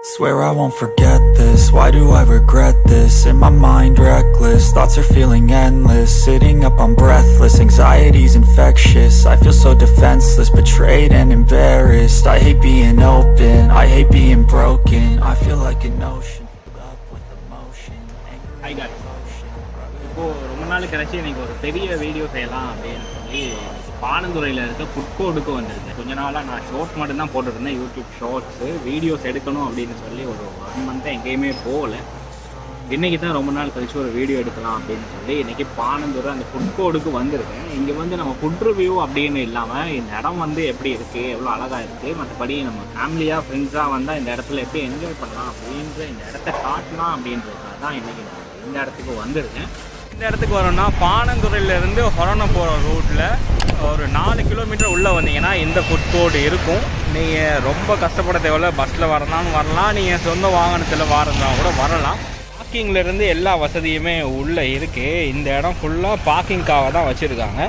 Swear I won't forget this, why do I regret this? In my mind reckless, thoughts are feeling endless Sitting up I'm breathless, anxiety's infectious I feel so defenseless, betrayed and embarrassed I hate being open, I hate being broken I feel like an ocean, filled up with emotion Anger I got it. emotion, இப்போ ரொம்ப நாள் கழிச்சு இன்னைக்கு ஒரு பெரிய video செய்யலாம் அப்படின்னு சொல்லி பானந்துறையில் இருக்க ஃபுட் கோர்ட்டுக்கு வந்திருக்கேன் கொஞ்ச நாளாக நான் ஷார்ட்ஸ் மட்டும்தான் போட்டுட்டு இருந்தேன் யூடியூப் ஷார்ட்ஸு வீடியோஸ் எடுக்கணும் அப்படின்னு சொல்லி ஒரு ஒன் மந்த்தாக எங்கேயுமே போகல இன்னைக்கு தான் ரொம்ப நாள் கழிச்சு ஒரு வீடியோ எடுக்கலாம் அப்படின்னு சொல்லி இன்னைக்கு பானந்துறை அந்த ஃபுட் கோர்ட்டுக்கு வந்திருக்கேன் இங்கே வந்து நம்ம ஃபுட் ரிவ்யூ அப்படின்னு இல்லாமல் இந்த இடம் வந்து எப்படி இருக்குது எவ்வளோ அழகாக இருக்குது மற்றபடி நம்ம ஃபேமிலியாக ஃப்ரெண்ட்ஸாக வந்தால் இந்த இடத்துல எப்படி என்ஜாய் பண்ணலாம் அப்படின்ற இந்த இடத்த காட்டலாம் அப்படின்றதுக்காக தான் இன்னைக்கு நான் இந்த இடத்துக்கு வந்திருக்கேன் இந்த இடத்துக்கு வரோம்னா பானந்துறையிலேருந்து ஹொரணம் போகிற ரூட்டில் ஒரு நாலு கிலோமீட்டர் உள்ளே வந்தீங்கன்னா இந்த ஃபுட் கோர்ட் இருக்கும் நீங்கள் ரொம்ப கஷ்டப்பட தேவையில்ல பஸ்ஸில் வரலாம்னு வரலாம் நீங்கள் சொந்த வாகனத்தில் வரதுனா கூட வரலாம் பார்க்கிங்லேருந்து எல்லா வசதியுமே உள்ளே இருக்குது இந்த இடம் ஃபுல்லாக பார்க்கிங்காக தான் வச்சுருக்காங்க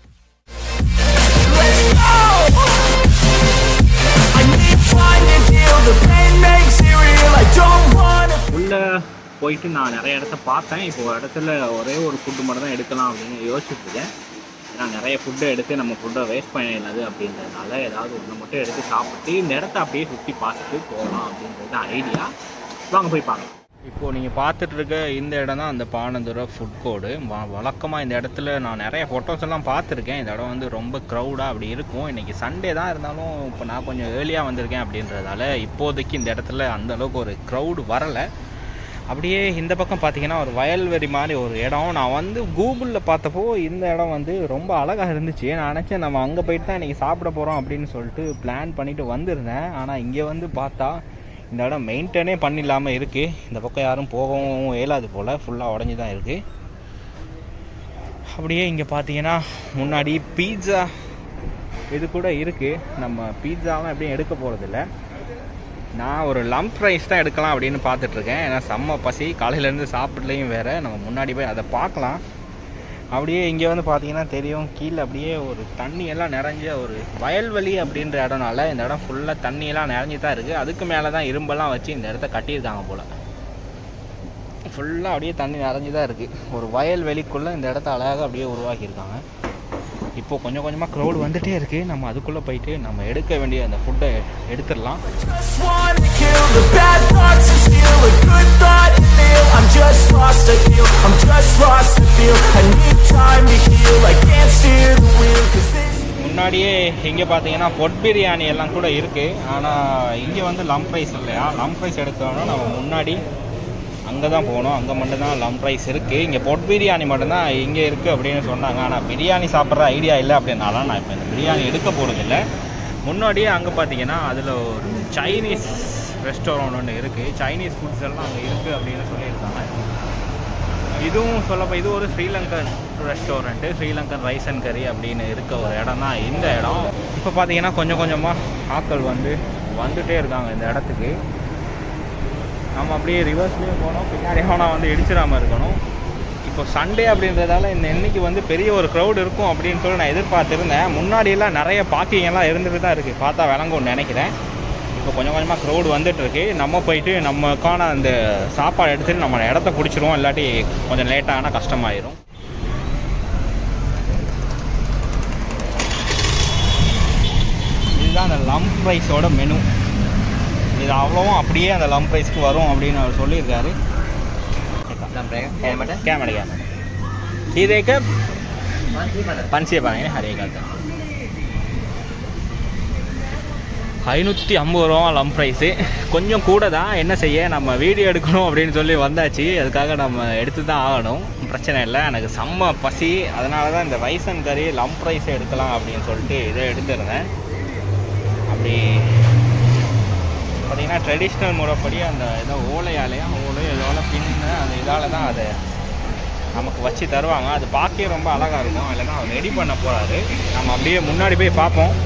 I need time to heal, the pain makes it real I don't wanna உள்ளே போயிட்டு நான் நிறைய இடத்த பார்த்தேன் இப்போ ஒரு இடத்துல ஒரே ஒரு ஃபுட்டு மட்டும் தான் எடுக்கலாம் அப்படின்னு யோசிச்சுட்டு இருக்கேன் ஏன்னா நிறைய ஃபுட்டை எடுத்து நம்ம ஃபுட்டை வேஸ்ட் பண்ணிடாது அப்படின்றதுனால ஏதாவது ஒன்று மட்டும் எடுத்து சாப்பிட்டு இந்த இடத்த அப்படியே சுற்றி பார்த்துட்டு போகலாம் அப்படின்றது ஐடியா வாங்க போய் பார்க்கலாம் இப்போ நீங்கள் பார்த்துட்டு இருக்க இந்த இடம் தான் அந்த பானந்துரை ஃபுட் கோடு வழக்கமாக இந்த இடத்துல நான் நிறைய ஃபோட்டோஸ் எல்லாம் பார்த்துருக்கேன் இந்த இடம் வந்து ரொம்ப க்ரௌடாக அப்படி இருக்கும் இன்றைக்கி சண்டே தான் இருந்தாலும் இப்போ நான் கொஞ்சம் ஏர்லியாக வந்திருக்கேன் அப்படின்றதால இப்போதைக்கு இந்த இடத்துல அந்த அளவுக்கு ஒரு க்ரௌடு வரலை அப்படியே இந்த பக்கம் பார்த்தீங்கன்னா ஒரு வயல்வெளி மாதிரி ஒரு இடம் நான் வந்து கூகுளில் பார்த்தப்போ இந்த இடம் வந்து ரொம்ப அழகாக இருந்துச்சு நான் நினச்சேன் நம்ம அங்கே போயிட்டு தான் இன்றைக்கி சாப்பிட போகிறோம் அப்படின்னு சொல்லிட்டு பிளான் பண்ணிட்டு வந்திருந்தேன் ஆனால் இங்கே வந்து பார்த்தா இந்த இடம் மெயின்டைனே பண்ணில்லாமல் இருக்குது இந்த பக்கம் யாரும் போகவும் இயலாது போல் ஃபுல்லாக உடஞ்சி தான் இருக்குது அப்படியே இங்கே பார்த்தீங்கன்னா முன்னாடி பீட்சா இது கூட இருக்குது நம்ம பீட்சாலாம் எப்படியும் எடுக்க போகிறதில்ல நான் ஒரு லம்ப் ரைஸ் தான் எடுக்கலாம் அப்படின்னு பார்த்துட்டு இருக்கேன் ஏன்னா செம்ம பசி காலையிலேருந்து சாப்பிட்லையும் வேற நம்ம முன்னாடி போய் அதை பார்க்கலாம் அப்படியே இங்கே வந்து பார்த்தீங்கன்னா தெரியும் கீழே அப்படியே ஒரு தண்ணி எல்லாம் நிறைஞ்ச ஒரு வயல்வெளி அப்படின்ற இடம்னால இந்த இடம் ஃபுல்லாக தண்ணி எல்லாம் நிறைஞ்சு தான் இருக்குது அதுக்கு மேலே தான் இரும்பெல்லாம் வச்சு இந்த இடத்த கட்டியிருக்காங்க போல் ஃபுல்லாக அப்படியே தண்ணி நிறைஞ்சு தான் இருக்குது ஒரு வயல்வெளிக்குள்ளே இந்த இடத்த அழகாக அப்படியே உருவாக்கியிருக்காங்க இப்போ கொஞ்சம் கொஞ்சமாக க்ரௌட் வந்துட்டே இருக்குது நம்ம அதுக்குள்ளே போயிட்டு நம்ம எடுக்க வேண்டிய அந்த ஃபுட்டை எடுத்துடலாம் Just wanna kill the bad thoughts and steal a good thought and feel I'm just lost, I feel I'm just lost, I feel I need time to heal I can't steer the wheel cause this முன்னாடியே இங்கே பார்த்தீங்கன்னா பொட் பிரியாணி எல்லாம் கூட இருக்குது ஆனால் இங்கே வந்து lump rice இல்லையா லம்ப் ரைஸ் எடுக்கணும்னா நம்ம முன்னாடி அங்கே தான் போகணும் அங்கே மட்டும்தான் லம்ப் ரைஸ் இருக்குது இங்கே பொட் பிரியாணி மட்டும்தான் இங்கே இருக்குது அப்படின்னு சொன்னாங்க ஆனால் பிரியாணி சாப்பிட்ற ஐடியா இல்லை அப்படின்னால நான் இப்போ இந்த பிரியாணி எடுக்க போகிறதில்ல முன்னாடியே அங்கே பார்த்தீங்கன்னா அதில் ஒரு சைனீஸ் ரெஸ்டாரண்ட் ஒன்று இருக்குது சைனீஸ் ஃபுட்ஸ் எல்லாம் அங்கே இருக்குது அப்படின்னு சொல்லியிருக்காங்க இதுவும் சொல்லப்போ இது ஒரு Sri Lankan restaurant Sri Lankan rice and curry அப்படின்னு இருக்க ஒரு இடம் தான் இந்த இடம் இப்போ பார்த்தீங்கன்னா கொஞ்சம் கொஞ்சமாக ஆட்கள் வந்து வந்துட்டே இருக்காங்க இந்த இடத்துக்கு நம்ம அப்படியே ரிவர்ஸ்லேயே போனோம் பின்னாடி ஆனால் வந்து இடிச்சிடாமல் இருக்கணும் இப்போ சண்டே அப்படின்றதால இந்த இன்னைக்கு வந்து பெரிய ஒரு க்ரௌட் இருக்கும் அப்படின்னு சொல்லி நான் எதிர்பார்த்துருந்தேன் முன்னாடியெல்லாம் நிறைய பார்க்கிங் எல்லாம் இருந்துட்டு தான் இருக்குது பார்த்தா விளங்கும்னு நினைக்கிறேன் இப்போ கொஞ்சம் கொஞ்சமாக க்ரௌட் வந்துட்டு இருக்கு நம்ம போயிட்டு நமக்கான அந்த சாப்பாடு எடுத்துட்டு நம்ம இடத்த பிடிச்சிருவோம் இல்லாட்டி கொஞ்சம் லேட்டாக ஆனால் கஷ்டமாயிரும் இதுதான் அந்த லம்ப் ரைஸோட மெனு இது அவ்வளோவும் அப்படியே அந்த லம்ப் ரைஸ்க்கு வரும் அப்படின்னு அவர் சொல்லியிருக்காரு கேமரா கேமரா இதேக்க பன்சிய பாருங்க ஹரே காத்து ஐநூற்றி ஐம்பது ரூபா லம்ப் ப்ரைஸு கொஞ்சம் கூட தான் என்ன செய்ய நம்ம வீடியோ எடுக்கணும் அப்படின்னு சொல்லி வந்தாச்சு அதுக்காக நம்ம எடுத்து தான் ஆகணும் பிரச்சனை இல்லை எனக்கு செம்ம பசி அதனால தான் இந்த rice and curry lump rice எடுக்கலாம் அப்படின்னு சொல்லிட்டு இதை எடுத்திருந்தேன் அப்படி பார்த்தீங்கன்னா ட்ரெடிஷ்னல் முறைப்படி அந்த ஏதோ ஓலையாலையும் ஓலை இதோட பின்னு அந்த இதால் தான் அதை நமக்கு வச்சு தருவாங்க அது பார்க்கவே ரொம்ப அழகாக இருக்கும் அதில் தான் அவர் ரெடி பண்ண போகிறாரு நம்ம அப்படியே முன்னாடி போய் பார்ப்போம்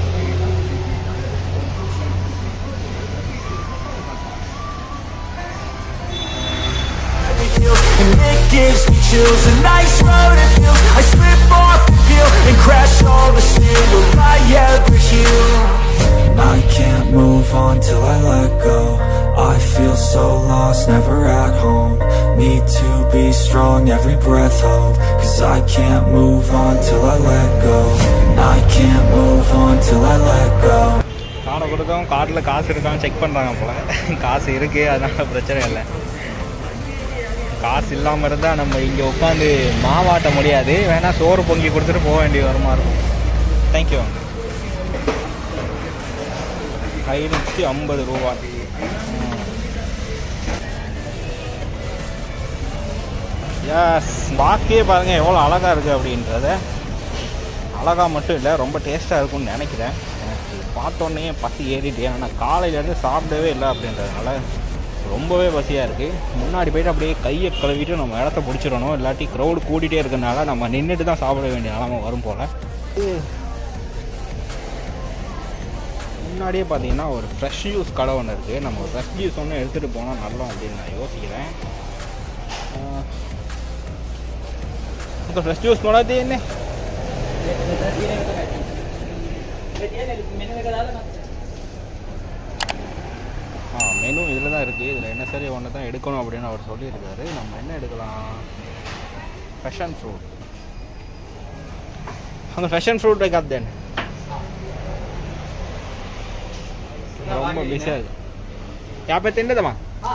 heal And it gives me chills A nice road it feels I slip off the peel And crash all the steel Will I ever heal? I can't move on till I let go I feel strong, every breath hold Cause I can't move on till I let go I can't move on till I let go காரை கொடுத்தோம் காரில் காசு இருக்கான்னு check பண்ணுறாங்க போல் காசு இருக்குது அதனால பிரச்சனை இல்லை காசு இல்லாமல் இருந்தால் நம்ம இங்கே உட்காந்து மாவாட்ட முடியாது வேணால் சோறு பொங்கி கொடுத்துட்டு போக வேண்டிய வருமா இருக்கும் தேங்க்யூ ஐநூற்றி ஐம்பது ரூபா எஸ் பாக்கே பாருங்கள் எவ்வளோ அழகாக இருக்குது அப்படின்றத அழகாக மட்டும் இல்லை ரொம்ப டேஸ்ட்டாக இருக்கும்னு நினைக்கிறேன் எனக்கு பார்த்தோன்னே பசி ஏறிட்டு ஆனால் காலையிலேருந்து சாப்பிடவே இல்லை அப்படின்றதுனால ரொம்பவே பசியாக இருக்குது முன்னாடி போயிட்டு அப்படியே கையை கழுவிட்டு நம்ம இடத்த பிடிச்சிடணும் இல்லாட்டி க்ரௌடு கூட்டிகிட்டே இருக்கறனால நம்ம நின்றுட்டு தான் சாப்பிட வேண்டிய நிலமை வரும் போல் முன்னாடியே பார்த்தீங்கன்னா ஒரு ஃப்ரெஷ் ஜூஸ் கடை ஒன்று இருக்குது நம்ம ஒரு ஃப்ரெஷ் ஜூஸ் ஒன்று எடுத்துகிட்டு போனால் நல்லா அப்படின்னு நான் யோசிக்கிறேன் இப்போ ஃப்ரெஷ் ஜூஸ் போடாதே என்ன ஆ மெனு இதில் தான் இருக்குது இதில் என்ன சரி ஒன்று தான் எடுக்கணும் அப்படின்னு அவர் சொல்லியிருக்காரு நம்ம என்ன எடுக்கலாம் ஃபேஷன் ஃப்ரூட் அங்கே ஃபேஷன் ஃப்ரூட் வைக்காது தேன் ரொம்ப பிஸியாக இருக்கு யாப்பே திண்டதம்மா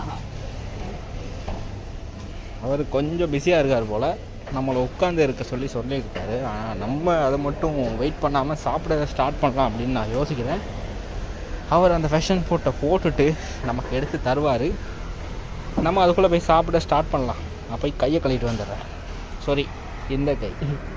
அவர் கொஞ்சம் பிஸியாக இருக்கார் போல் நம்மளை உட்காந்து இருக்க சொல்லி சொல்லியிருக்காரு ஆனால் நம்ம அதை மட்டும் வெயிட் பண்ணாமல் சாப்பிட ஸ்டார்ட் பண்ணலாம் அப்படின்னு நான் யோசிக்கிறேன் அவர் அந்த ஃபேஷன் ஃபுட்டை போட்டுட்டு நமக்கு எடுத்து தருவார் நம்ம அதுக்குள்ளே போய் சாப்பிட ஸ்டார்ட் பண்ணலாம் நான் போய் கையை கழுவிட்டு வந்துடுறேன் சாரி இந்த கை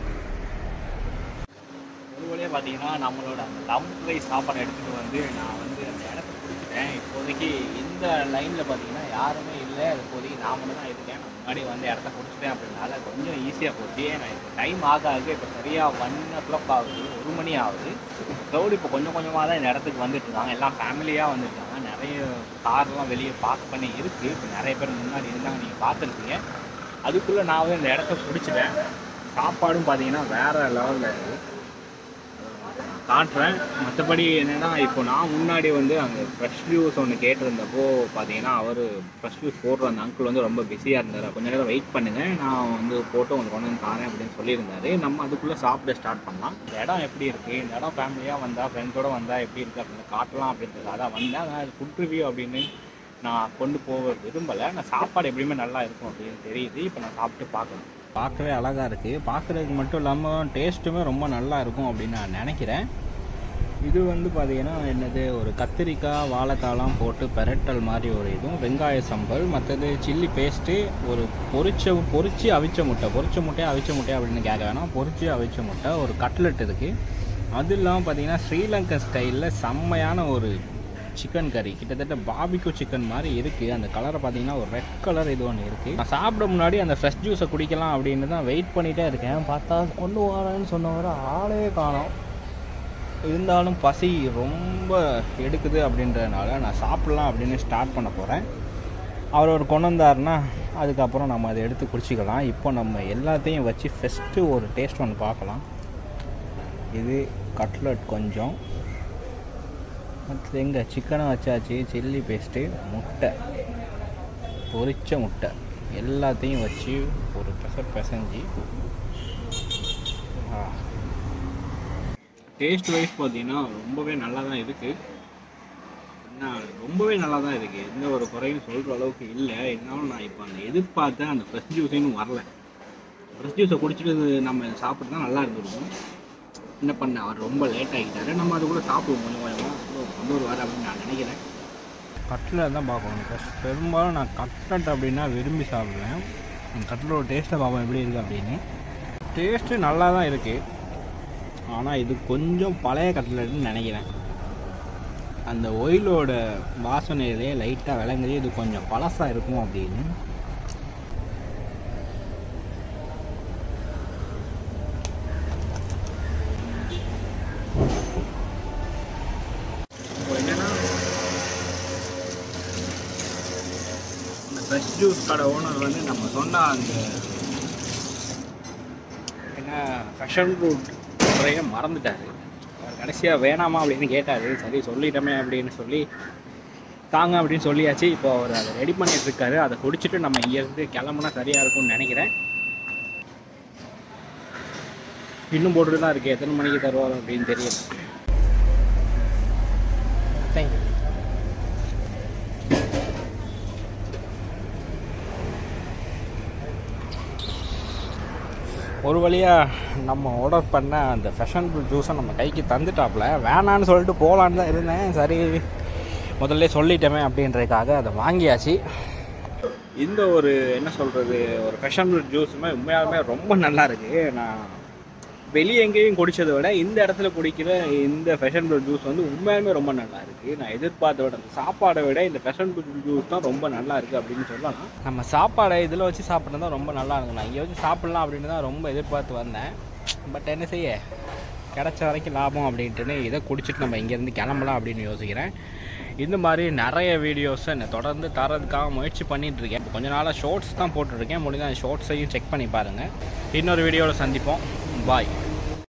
ஒரு வழியாக பார்த்தீங்கன்னா நம்மளோட அந்த லம் ரைஸ் சாப்பாடு எடுத்துகிட்டு வந்து நான் வந்து அந்த இடத்த பிடிச்சிட்டேன் இப்போதைக்கு இந்த லைனில் பார்த்தீங்கன்னா யாருமே இல்லை இப்போதைக்கு நான் மட்டும் தான் இருக்கேன் நான் முன்னாடி வந்து இடத்த பிடிச்சிட்டேன் அப்படின்னால கொஞ்சம் ஈஸியாக போச்சு நான் இப்போ டைம் ஆக ஆக இப்போ சரியாக ஒன் ஓ கிளாக் ஆகுது ஒரு மணி ஆகுது க்ரௌடு இப்போ கொஞ்சம் கொஞ்சமாக தான் இந்த இடத்துக்கு வந்துட்டு இருக்காங்க எல்லாம் ஃபேமிலியாக வந்துருக்காங்க நிறைய கார்லாம் வெளியே பார்க் பண்ணி இருக்குது இப்போ நிறைய பேர் முன்னாடி இருந்தாங்க நீங்கள் பார்த்துருப்பீங்க அதுக்குள்ளே நான் வந்து இந்த இடத்த பிடிச்சிட்டேன் சாப்பாடும் பார்த்தீங்கன்னா வேறு லெவலில் இருக்குது காட்டுறேன் மற்றபடி என்னென்னா இப்போ நான் முன்னாடி வந்து அங்கே ஃப்ரெஷ் ஜூஸ் ஒன்று கேட்டிருந்தப்போ பார்த்தீங்கன்னா அவர் ஃப்ரெஷ் ஜூஸ் போடுற அந்த அங்கிள் வந்து ரொம்ப பிஸியாக இருந்தார் கொஞ்ச நேரம் வெயிட் பண்ணுங்கள் நான் வந்து போட்டு உங்களுக்கு கொண்டு வந்து தாரேன் அப்படின்னு சொல்லியிருந்தாரு நம்ம அதுக்குள்ளே சாப்பிட ஸ்டார்ட் பண்ணலாம் இந்த இடம் எப்படி இருக்குது இந்த இடம் ஃபேமிலியாக வந்தால் ஃப்ரெண்ட்ஸோடு வந்தால் எப்படி இருக்குது அப்படின்னு காட்டலாம் அப்படின்றது அதான் வந்தேன் ஆனால் ஃபுட் ரிவ்யூ அப்படின்னு நான் கொண்டு போக விரும்பலை நான் சாப்பாடு எப்படியுமே நல்லா இருக்கும் அப்படின்னு தெரியுது இப்போ நான் சாப்பிட்டு பார்க்கணும் பார்க்கவே அழகாக இருக்குது பார்க்குறதுக்கு மட்டும் இல்லாமல் டேஸ்ட்டுமே ரொம்ப நல்லா இருக்கும் அப்படின்னு நான் நினைக்கிறேன் இது வந்து பார்த்தீங்கன்னா என்னது ஒரு கத்திரிக்காய் வாழைக்காலாம் போட்டு பெரட்டல் மாதிரி ஒரு இதுவும் வெங்காய சம்பல் மற்றது சில்லி பேஸ்ட்டு ஒரு பொரிச்ச பொரிச்சு அவிச்ச முட்டை பொரிச்ச முட்டையா அவிச்ச முட்டையா அப்படின்னு கேட்க வேணாம் பொரிச்சு அவிச்ச முட்டை ஒரு கட்லெட் இருக்குது அது இல்லாமல் பார்த்தீங்கன்னா ஸ்ரீலங்கன் ஸ்டைலில் செம்மையான ஒரு சிக்கன் கறி கிட்டத்தட்ட பாபிக்கு சிக்கன் மாதிரி இருக்குது அந்த கலரை பார்த்தீங்கன்னா ஒரு ரெட் கலர் இது ஒன்று இருக்குது நான் சாப்பிட முன்னாடி அந்த ஃப்ரெஷ் ஜூஸை குடிக்கலாம் அப்படின்னு தான் வெயிட் பண்ணிகிட்டே இருக்கேன் பார்த்தா கொண்டு வரேன்னு சொன்னவரை ஆளே காணோம் இருந்தாலும் பசி ரொம்ப எடுக்குது அப்படின்றதுனால நான் சாப்பிட்லாம் அப்படின்னு ஸ்டார்ட் பண்ண போகிறேன் அவர் ஒரு கொண்டு வந்தாருன்னா அதுக்கப்புறம் நம்ம அதை எடுத்து குடிச்சிக்கலாம் இப்போ நம்ம எல்லாத்தையும் வச்சு ஃபஸ்ட்டு ஒரு டேஸ்ட் ஒன்று பார்க்கலாம் இது கட்லட் கொஞ்சம் மற்றது எங்கே சிக்கனை வச்சாச்சு சில்லி பேஸ்ட்டு முட்டை பொரிச்ச முட்டை எல்லாத்தையும் வச்சு ஒரு பெசர் பிசைஞ்சு டேஸ்ட் வைஸ் பார்த்தீங்கன்னா ரொம்பவே நல்லா தான் இருக்குது என்ன ரொம்பவே நல்லா தான் இருக்குது எந்த ஒரு குறையும் சொல்கிற அளவுக்கு இல்லை இருந்தாலும் நான் இப்போ அந்த எதிர்பார்த்த அந்த ஃப்ரெஷ் ஜூஸ் இன்னும் வரல ஃப்ரெஷ் ஜூஸை குடிச்சிட்டு நம்ம சாப்பிட்டு தான் நல்லா இருந்திருக்கும் என்ன பண்ண அவர் ரொம்ப லேட் ஆகிட்டாரு நம்ம அது கூட சாப்பிடுவோம் கொஞ்சம் கொஞ்சமாக கொண்டு வருவார் அப்படின்னு நான் நினைக்கிறேன் கட்லட் தான் பார்க்கணும் ஃபஸ்ட் பெரும்பாலும் நான் கட்லட் அப்படின்னா விரும்பி சாப்பிடுவேன் அந்த கட்லோட டேஸ்ட்டை பார்ப்போம் எப்படி இருக்குது அப்படின்னு டேஸ்ட்டு நல்லா தான் இருக்குது ஆனால் இது கொஞ்சம் பழைய கட்லட்னு நினைக்கிறேன் அந்த ஒயிலோட வாசனையிலே லைட்டாக விளங்குது இது கொஞ்சம் பழசாக இருக்கும் அப்படின்னு என்னன்னா இந்த ஃப்ரெஷ் ஜூஸ் கடை ஓனர் வந்து நம்ம சொன்ன அந்த என்ன ஃபேஷன் ஃப்ரூட் முறையை மறந்துட்டார் அவர் கடைசியாக வேணாமா அப்படின்னு கேட்டார் சரி சொல்லிட்டோமே அப்படின்னு சொல்லி தாங்க அப்படின்னு சொல்லியாச்சு இப்போ அவர் அதை ரெடி பண்ணிட்டு இருக்காரு அதை குடிச்சிட்டு நம்ம இங்கேருந்து கிளம்புனா சரியாக இருக்கும்னு நினைக்கிறேன் இன்னும் போட்டுட்டு தான் இருக்கு எத்தனை மணிக்கு தருவார் அப்படின்னு தெரியல தேங்க்யூ ஒரு வழியாக நம்ம ஆர்டர் பண்ண அந்த ஃபேஷன் ஜூஸை நம்ம கைக்கு தந்துட்டாப்புல வேணான்னு சொல்லிட்டு போகலான்னு தான் இருந்தேன் சரி முதல்ல சொல்லிட்டோமே அப்படின்றதுக்காக அதை வாங்கியாச்சு இந்த ஒரு என்ன சொல்கிறது ஒரு ஃபேஷன் ஜூஸுமே உண்மையாலுமே ரொம்ப நல்லா இருக்கு நான் வெளியே எங்கேயும் குடிச்சதை விட இந்த இடத்துல குடிக்கிற இந்த ஃபேஷன் ஜூஸ் வந்து உண்மையாலுமே ரொம்ப நல்லா இருக்கு நான் எதிர்பார்த்த விட அந்த சாப்பாடை விட இந்த ஃபேஷன் ஜூஸ் தான் ரொம்ப நல்லா இருக்கு அப்படின்னு சொல்லலாம் நம்ம சாப்பாடை இதில் வச்சு சாப்பிட்றது தான் ரொம்ப நல்லா இருக்கும் நான் இங்கே வச்சு சாப்பிட்லாம் அப்படின்னு தான் ரொம்ப எதிர்பார்த்து வந்தேன் பட் என்ன செய்ய கிடைச்ச வரைக்கும் லாபம் அப்படின்ட்டுன்னு இதை குடிச்சிட்டு நம்ம இங்கேருந்து கிளம்பலாம் அப்படின்னு யோசிக்கிறேன் இந்த மாதிரி நிறைய வீடியோஸை நான் தொடர்ந்து தரதுக்காக முயற்சி பண்ணிட்டு இருக்கேன் இப்போ கொஞ்ச நாளாக ஷார்ட்ஸ் தான் போட்டுருக்கேன் முடிஞ்ச அந்த ஷார்ட்ஸையும் செக் பண்ணி பாருங்கள் இன்னொரு வீடியோவில் சந்திப்போம் பாய்